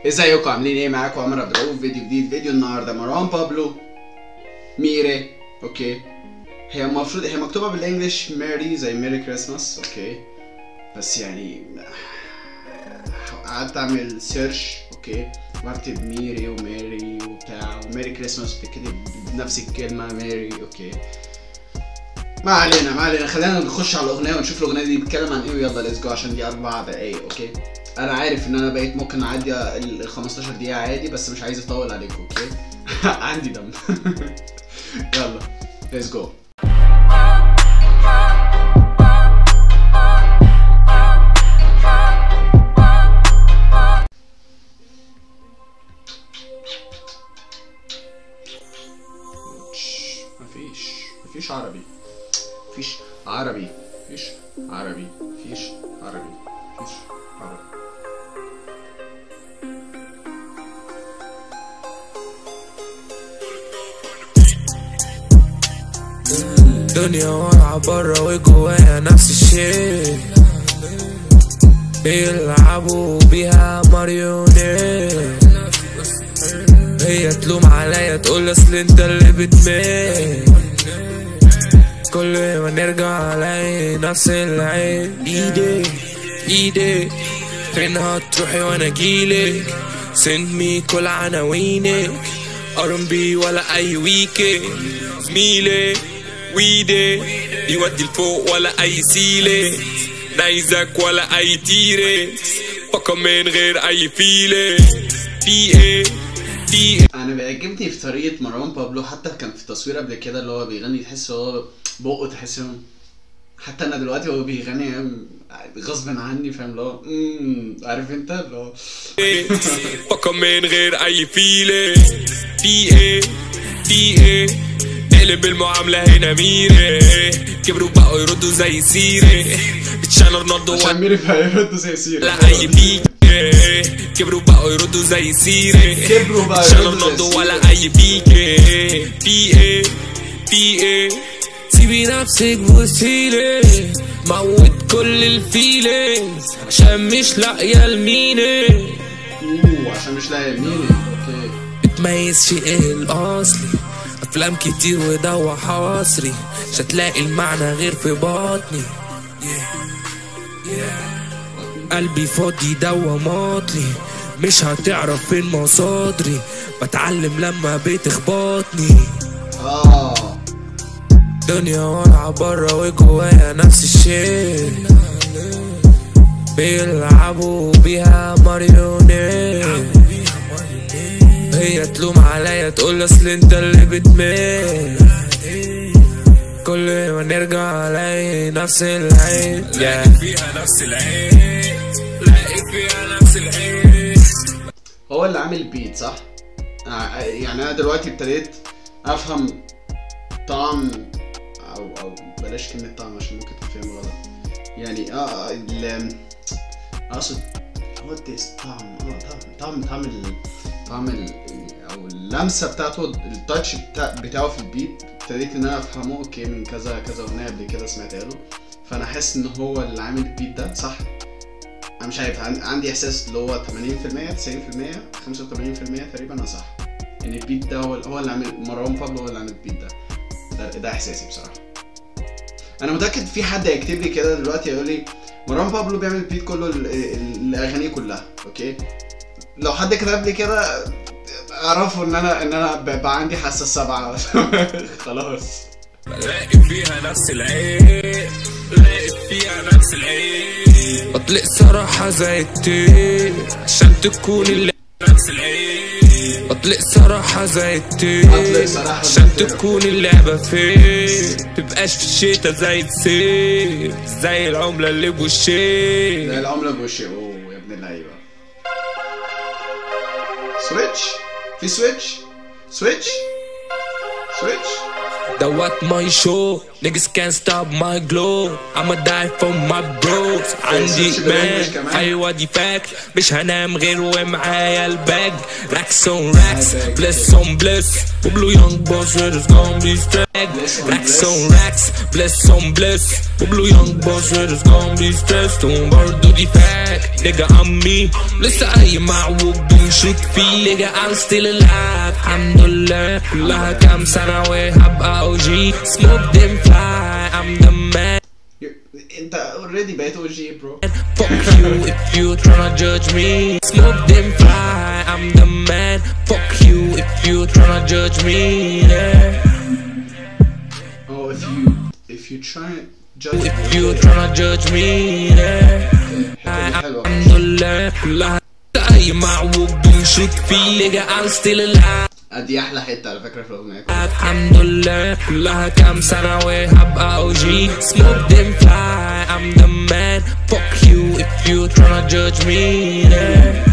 ازيكم عاملين ايه معاكم عمر عبد الرؤوف فيديو جديد فيديو النهارده مروان بابلو ميري اوكي هي المفروض هي مكتوبه بالانجلش ميري زي ميري كريسماس اوكي بس يعني قعدت اعمل سيرش اوكي واكتب ميري وميري وبتاع وميري كريسماس بتكتب بنفس الكلمه ميري اوكي ما علينا ما علينا خلينا نخش على الاغنيه ونشوف الاغنيه دي بتتكلم عن ايه ويلا ليتس جو عشان دي اربع دقايق اوكي انا عارف ان انا بقيت ممكن اعدي ال 15 دقيقه عادي بس مش عايز اطول عليكم اوكي عندي دم يلا ليتس جو مفيش مفيش عربي مفيش عربي مفيش عربي مفيش عربي مفيش عربي دنيا ورا برا وجوايا نفس الشيء بيلعبوا بيها ماريونيت هي تلوم عليا تقول اصل انت اللي بتميل كل ما نرجع الاقي نفس العين ايدي ايدي فين هتروحي وانا اجيلك سند مي كل عناوينك ارنبي ولا اي ويكي زميلي ويدي يودي لفوق ولا اي سيلة نايزك ولا اي تيرة فكر من غير اي فيلة في ايه في ايه انا بيعجبني في طريقه مروان بابلو حتى كان في تصوير قبل كده اللي هو بيغني تحس هو بقه تحس إنه- حتى انا دلوقتي هو بيغني غصب عني فاهم اللي هو "مم", عارف انت اللي هو فكر من غير اي فيلة في ايه في ايه قلب المعاملة هنا ميرة كبروا بقوا يردوا زي سيرة بتشان رونالدو عشان ميري هيرد زي سيرة ولا اي بيك كبروا بقوا يردوا زي سيرة كبروا بقوا بتشان يردوا زي رونالدو سيرة. ولا اي بيك في ايه في ايه سيبي نفسك بوسيلة موت كل الفيلينجز عشان مش لاقية لمينك اوه عشان مش لاقي ميري اوكي بتميز في ايه الاصلي افلام كتير ودوا حصري مش هتلاقي المعنى غير في بطني قلبي فاضي دوا ماطلي مش هتعرف فين مصادري بتعلم لما بتخبطني اه دنيا ورا برا وجوايا نفس الشيء بيلعبوا بيها ماريونيت هي تلوم عليا تقول اصل انت اللي بتميل كل ما نرجع الاقي نفس العين yeah. فيها نفس العين لاقي فيها نفس العين هو اللي عامل البيت صح؟ آه، يعني انا دلوقتي ابتديت افهم طعم او او بلاش كلمة طعم عشان ممكن تفهم غلط يعني اه ال اقصد هو التيست طعم اه طعم طعم طعم ال طعم ال او اللمسة بتاعته التاتش بتاع بتاعه في البيت ابتديت ان انا افهمه اوكي من كذا كذا اغنية قبل كده سمعتها له فانا حاسس ان هو اللي عامل البيت ده صح انا مش عارف عن- عندي احساس اللي هو 80% 90% 85% تقريبا انا صح ان البيت ده هو هو اللي عامل مروان بابلو هو اللي عامل البيت ده ده, ده احساسي بصراحه انا متاكد في حد هيكتب لي كده دلوقتي يقول لي مروان بابلو بيعمل البيت كله ال- ال- الاغاني كلها اوكي لو حد كتب لي كده اعرفوا ان انا ان انا بقى عندي حاسه سبعه خلاص لاقي فيها نفس العين لاقي فيها نفس العين بطلق صراحة زي التين عشان تكون اللي نفس العين بطلق صراحة زي التين بطلق صراحة زي عشان التين. تكون اللعبة فين تبقاش في الشتا زي السيف زي العملة اللي ده بوشين العمله بوشي اوه يا ابن اللعيبه سويتش في سويتش سويتش سويتش That what my show Niggas can't stop my glow I'ma die for my bros عندي switch مان بالإنجلش كمان. ايوه دي فاكت مش هنام غير ومعايا الباج راكس اون راكس بليس اون بليس وبلو يونج بوس it's gonna be straight Bless on راكس bless. اون راكس بليس اون بليس وبلو يونج بوس it's gonna be stressed وبرضه دي فاكت نيجا امي لسه قايم معوج بنشوت فيه نيجا I'm still alive الحمد لله كلها كام سنة وهبقى او جي smoke them fly I'm the man انت اوريدي بقيت او جي برو Fuck you if you tryna judge me. Smoke them fly, I'm the man. Fuck you if you tryna judge me. Yeah. Oh, if you if you try judge If me. you tryna judge me. Yeah. حلوة حلوة الحمد لله كلها اي معوج بنشوت فيه نيجا I'm still alive دي احلى حتة على فكرة في الاغنية الحمد لله كلها كام سنة وهبقى او جي Smoke them fly, I'm the man. Fuck you if you tryna judge me. Yeah.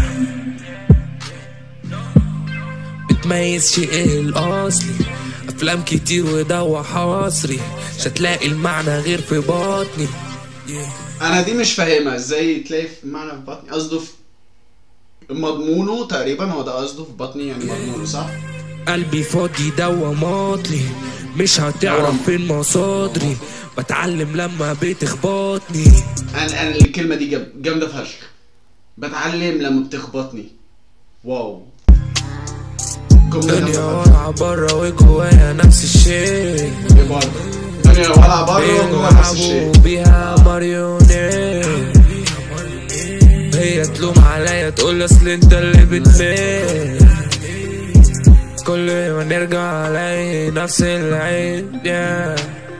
بتميز شيء الاصلي افلام كتير وده حصري مش هتلاقي المعنى غير في بطني انا دي مش فاهمها ازاي تلاقي في معنى في بطني قصده في مضمونه تقريبا هو ده قصده في بطني يعني مضمونه صح؟ قلبي فاضي دوا ماطلي مش هتعرف فين مصادري بتعلم لما بتخبطني انا انا الكلمة دي جاب- جامدة فشخ بتعلم لما بتخبطني واو جملة دنيا جامدة فشخ والعة برا وجوايا نفس الشيء دي برضه دنيا ولع بره وجوه نفس الشيء بيلعبوا بيها ماريونيت هي تلوم عليا تقول اصل انت اللي بتميل كل ما نرجع الاقي نفس العيد yeah.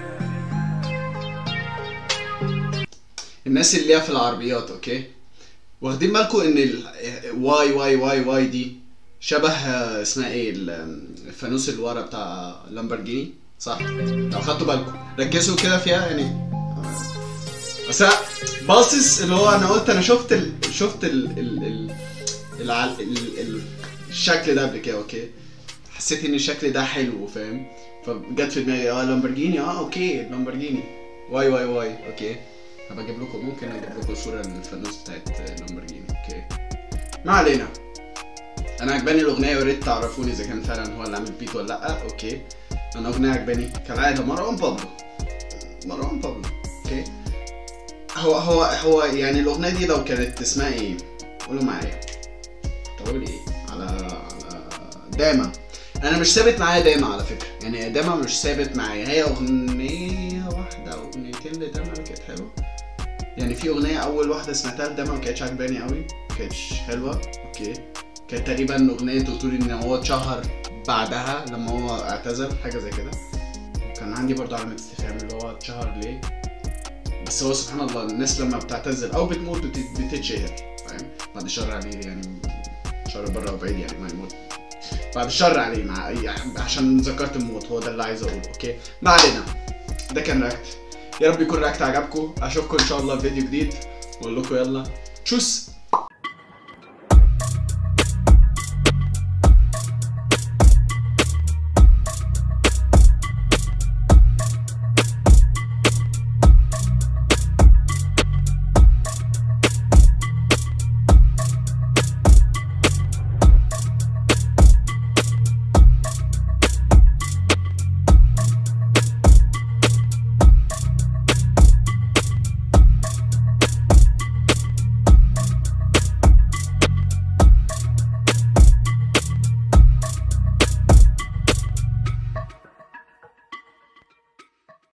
الناس اللي ليها في العربيات اوكي واخدين بالكم ان ال واي واي واي واي دي شبه آه، اسمها ايه ال- الفانوس اللي ورا بتاع لامبرجيني صح لو خدتوا بالكم ركزوا كده فيها يعني آه. بس أنا باصص اللي هو انا قلت انا شفت ال... شفت ال... ال... ال... الع... ال... ال... الشكل ده قبل كده اوكي حسيت ان الشكل ده حلو فاهم فجت في دماغي اه لامبرجيني اه اوكي لامبرجيني واي واي واي اوكي هبقى اجيب لكم ممكن اجيب لكم صوره للفانوس بتاعت لامبرجيني اوكي ما علينا انا عجباني الاغنيه وريت تعرفوني اذا كان فعلا هو اللي عامل بيت ولا لا اوكي انا اغنيه عجباني كالعاده مروان بابلو مروان بابلو اوكي هو هو هو يعني الاغنيه دي لو كانت اسمها ايه قولوا معايا تقولي ايه على على داما انا مش ثابت معايا داما على فكره يعني داما مش ثابت معايا هي اغنيه واحده او اغنيتين لداما اللي كانت حلوه يعني في اغنيه اول واحده سمعتها لداما ما كانتش عجباني قوي ما كانتش حلوه اوكي كانت تقريبا اغنيه بتقول ان هو اتشهر بعدها لما هو اعتزل حاجه زي كده كان عندي برضه علامه استفهام اللي هو اتشهر ليه بس هو سبحان الله الناس لما بتعتزل او بتموت بت- بتتشهر فاهم بعد الشر عليه يعني شر بره وبعيد يعني ما يموت بعد الشر عليه مع يعني عشان ذكرت الموت هو ده اللي عايز اقوله اوكي ما علينا ده كان رياكت يا رب يكون رياكت عجبكم اشوفكم ان شاء الله في فيديو جديد واقول لكم يلا تشوس